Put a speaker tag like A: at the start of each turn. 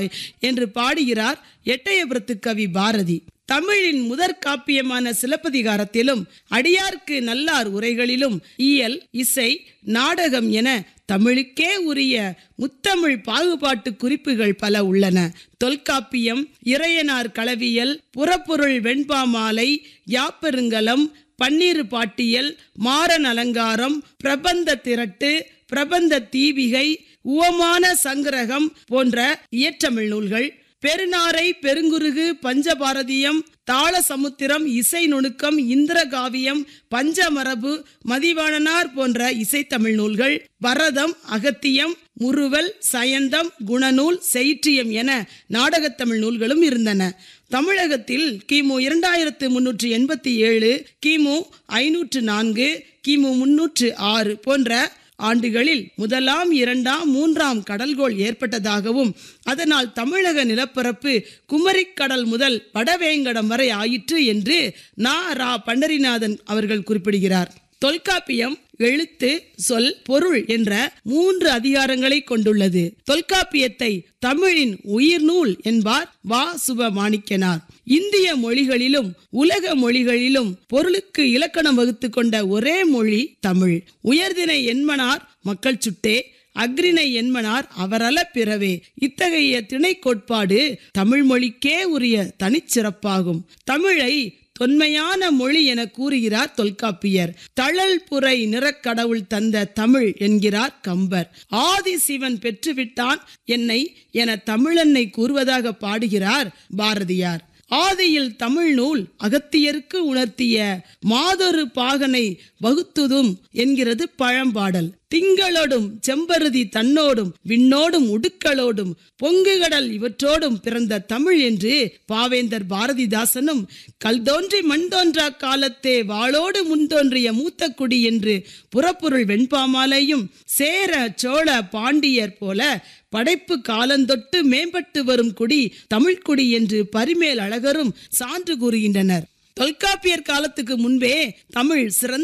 A: தருவாய் என்று பாடுகிறார் எட்டயபுரத்து கவி பாரதி தமிழின் முதற் காப்பியமான சிலப்பதிகாரத்திலும் அடியார்க்கு நல்லார் உரைகளிலும் இயல் இசை நாடகம் என தமிழுக்கே உரிய முத்தமிழ் பாகுபாட்டு குறிப்புகள் பல உள்ளன தொல்காப்பியம் இறையனார் களவியல் புறப்பொருள் வெண்பாமாலை யாப்பெருங்கலம் பன்னீர் பாட்டியல் மாறன் அலங்காரம் பிரபந்த திரட்டு பிரபந்த தீபிகை உவமான சங்கிரகம் போன்ற இயற்றமிழ் நூல்கள் பெருநாரை பெருங்குருகு பஞ்சபாரதியம் தாள சமுத்திரம் இசை நுணுக்கம் இந்திரகாவியம் பஞ்சமரபு மதிவாணனார் போன்ற இசைத்தமிழ் நூல்கள் பரதம் அகத்தியம் முறுவல் சயந்தம் குணநூல் செய்ற்றியம் என நாடகத்தமிழ் நூல்களும் இருந்தன தமிழகத்தில் கிமு இரண்டாயிரத்து முன்னூற்று எண்பத்தி ஏழு கிமு ஐநூற்று நான்கு கிமு முன்னூற்று ஆறு போன்ற ஆண்டுகளில் முதலாம் இரண்டாம் மூன்றாம் கடல்கோள் ஏற்பட்டதாகவும் அதனால் தமிழக நிலப்பரப்பு குமரிக்கடல் முதல் வடவேங்கடம் வரை ஆயிற்று என்று நா ரா பண்டரிநாதன் அவர்கள் குறிப்பிடுகிறார் தொல்காப்பியம் எழுத்து சொல் பொருள் என்ற மூன்று அதிகாரங்களை கொண்டுள்ளது தொல்காப்பியத்தை தமிழின் உயிர்நூல் என்பார் வா சுப மாணிக்கனார் இந்திய மொழிகளிலும் உலக மொழிகளிலும் பொருளுக்கு இலக்கணம் வகுத்து கொண்ட ஒரே மொழி தமிழ் உயர்தினை என்மனார் மக்கள் சுட்டே அக்ரிணை என்மனார் அவரல பிறவே இத்தகைய திணை கோட்பாடு தமிழ் மொழிக்கே உரிய தனிச்சிறப்பாகும் தமிழை தொன்மையான மொழி என கூறுகிறார் தொல்காப்பியர் தழல் புரை நிறக்கடவுள் தந்த தமிழ் என்கிறார் கம்பர் ஆதி சிவன் பெற்றுவிட்டான் என்னை என தமிழன்னை கூறுவதாக பாடுகிறார் பாரதியார் ஆதியில் தமிழ் நூல் அகத்தியருக்கு உணர்த்திய மாதொரு பாகனை வகுத்துதும் என்கிறது பழம்பாடல் திங்களோடும் செம்பருதி தன்னோடும் விண்ணோடும் உடுக்களோடும் பொங்குகடல் இவற்றோடும் பிறந்த தமிழ் என்று பாவேந்தர் பாரதிதாசனும் கல் தோன்றி மண் தோன்றா காலத்தே வாளோடு முன் தோன்றிய மூத்த குடி என்று புறப்பொருள் வெண்பாமாலையும் சேர சோழ பாண்டியர் போல படைப்பு காலந்தொட்டு மேம்பட்டு வரும் குடி தமிழ்க்குடி என்று பரிமேல் அழகரும் சான்று கூறுகின்றனர் தொல்காப்பியர் காலத்துக்கு முன்பே தமிழ் சிறந்த